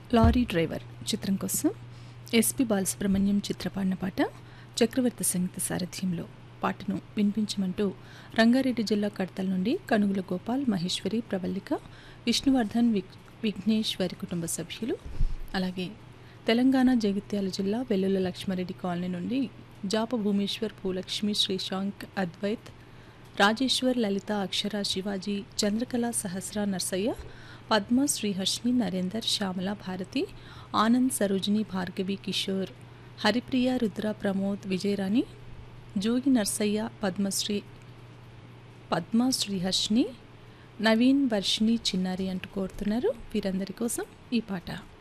lorry driver చిత్రం కోసం SP Balasubrahmanyam చిత్రపాడిన పాట చక్రవర్తి సంగీత సారథ్యంలో పాటను వినిపించమంటూ రంగారెడ్డి జిల్లా కడతల నుండి కనుగుల గోపాల్ మహేశ్వరి ప్రవల్లిక విష్ణువర్ధన్ విగ్ విఘ్నేష్ వారి కుటుంబ సభ్యులు అలాగే తెలంగాణ జగిత్యాల జిల్లా వెల్లుల లక్ష్మారెడ్డి కాలనీ నుండి జాప భూమేశ్వర్ భూలక్ష్మి శ్రీశాంక్ అద్వైత్ రాజేశ్వర్ లలిత అక్షర శివాజీ చంద్రకళ సహస్ర నర్సయ్య పద్మ శ్రీహర్షిని నరేందర్ శ్యామల భారతి ఆనంద్ సరోజిని భార్గవి కిషోర్ హరిప్రియ రుద్ర ప్రమోద్ విజయరాణి జోగి నర్సయ్య పద్మశ్రీ పద్మ శ్రీహర్షిని నవీన్ వర్షిని చిన్నారి అంటూ కోరుతున్నారు వీరందరి కోసం ఈ పాట